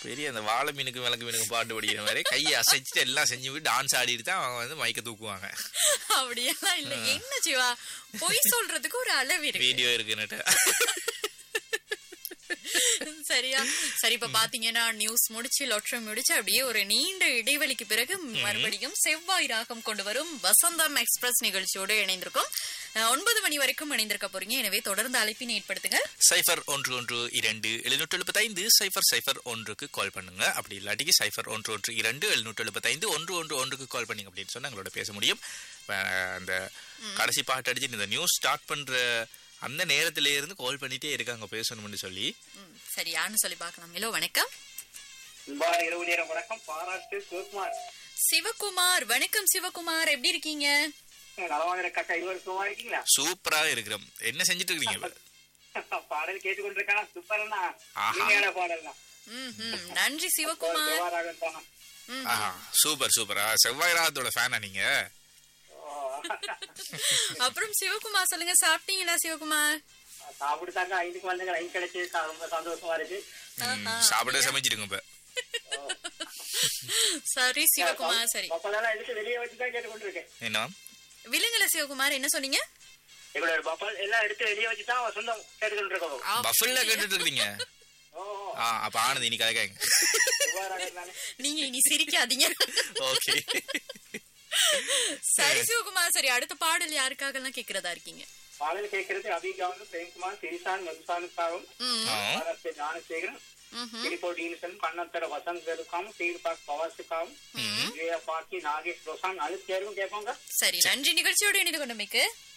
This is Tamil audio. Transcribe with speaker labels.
Speaker 1: பெரிய அந்த வாழை மீனுக்கு விளக்கு மீனுக்கு பாட்டு படிக்கிற மாதிரி கையை அசைச்சிட்டு எல்லாம் செஞ்சு விட்டு டான்ஸ் ஆடிட்டு தான் அவங்க வந்து மைக்க தூக்குவாங்க
Speaker 2: அப்படியெல்லாம் இல்ல என்ன சிவா பொய் சொல்றதுக்கு ஒரு அளவு இருக்கு
Speaker 1: வீடியோ இருக்குன்னுட்டு
Speaker 2: சரியா சரி இப்ப பாத்தீங்கன்னா நியூஸ் முடிச்சு லொற்றை முடிச்சு அப்படியே ஒரு நீண்ட இடைவெளிக்கு பிறகு மறுபடியும் செவ்வாய் ராகம் கொண்டு வரும் வசந்தம் எக்ஸ்பிரஸ் நிகழ்ச்சியோடு இணைந்திருக்கும் அஹ், ஒன்பது மணி வரைக்கும் இணைந்திருக்க போறீங்க எனவே தொடர்ந்து அழைப்பினை ஏற்படுத்துங்க
Speaker 1: சைஃபர் ஒன்று ஒன்று இரண்டு எழுநூற்று எழுபத்தைந்து சைஃபர் சைஃபர் ஒன்றுக்கு கால் பண்ணுங்க அப்படி இல்லாட்டிக்கு சைஃபர் ஒன்று ஒன்று இரண்டு எழுநூற்று எழுபத்தைந்து ஒன்று ஒன்று ஒன்றுக்கு கால் பண்ணீங்க அப்படின்னு சொன்னா எங்களோட பேச முடியும் அஹ் அந்த கடைசி பாட்டு அடிச்சு இந்த நியூஸ் ஸ்டார்ட் பண்ற அந்த நேரத்திலே இருந்து கால் பண்ணிட்டே இருக்காங்க பேசணும்னு சொல்லி
Speaker 2: ம், சரி யாருன்னு சொல்லி பார்க்கலாம் ஹலோ வணக்கம்
Speaker 3: அன்பான இரவு நேரம் வணக்கம் பாராட்டு சிவகுமார்
Speaker 2: சிவகுமார் வணக்கம் சிவகுமார் எப்படி இருக்கீங்க
Speaker 3: நலவாங்க கக்கா இருவர் சுகமா இருக்கீங்களா
Speaker 1: சூப்பரா இருக்கிறோம் என்ன செஞ்சுட்டு இருக்கீங்க இப்ப?
Speaker 3: பாடல் கேட்டுக்கொண்டிருக்கானா சூப்பர்னா
Speaker 1: ஆஹா.
Speaker 3: இனிமையான பாடல் தான்
Speaker 2: ம், ம். நன்றி சிவகுமார்
Speaker 3: செவ்வாறாகன் தானா
Speaker 2: ம்.
Speaker 1: ஆஹா சூப்பர் சூப்பரா செவ்வாய் ராகத்தோட ஃபேனா நீங்க
Speaker 2: அப்புறம் சிவகுமார் சொல்லுங்க சாப்பிட்டீங்களா சிவகுமார்
Speaker 3: சாப்பிட்டுதாங்க ஐந்துக்கு வந்தாங்க லைன் கிடைச்சி சா- ரொம்ப சந்தோஷமா இருக்கு
Speaker 1: ம், சாப்பிட சமைச்சிருங்க இப்ப
Speaker 2: சரி சிவகுமார் சரி
Speaker 3: பப்பலெல்லாம் எடுத்து வெளியே வச்சு தான் கேட்டுக்கொண்டிருக்கேன்
Speaker 1: என்ன
Speaker 2: விலங்குல சிவகுமார் என்ன சொன்னீங்க
Speaker 3: எங்களோட பப்பல் எல்லாம் எடுத்து வெளியே வச்சு தான் அவன் சொந்தம் கேட்டுக்கொண்டிருக்கோம்
Speaker 1: பஃபல்ல கேட்டுட்டு இருக்கீங்க
Speaker 3: ஓ
Speaker 1: ஆ அப்ப ஆனந்த் இனி கதைக்காங்க
Speaker 3: செவ்வாறாகன் தானே
Speaker 2: நீங்க இனி சிரிக்காதீங்க
Speaker 1: ஓகே
Speaker 2: சரி சிவகுமார் சரி அடுத்த பாடல் யாருக்காக எல்லாம் கேக்குறதா இருக்கீங்க
Speaker 3: பாடல் கேட்கறது அபிகாவும் பிரேம்குமார் சிரிசான் மதுசானுக்காகவும்
Speaker 2: ம்,
Speaker 3: பாரத் ஞானசேகரன்
Speaker 2: ம்ஹும்.
Speaker 3: திருப்போ டீனிசன் கண்ணத்தர வசந்த் வெறுக்காவும் தீர்பாக் பவாசுக்காவும் விஜயா பாக்கி நாகேஷ் ரோசான் அது தேர்வும் கேட்பாங்க
Speaker 2: சரி நன்றி நிகழ்ச்சியோடு இணைந்து கொண்டமைக்கு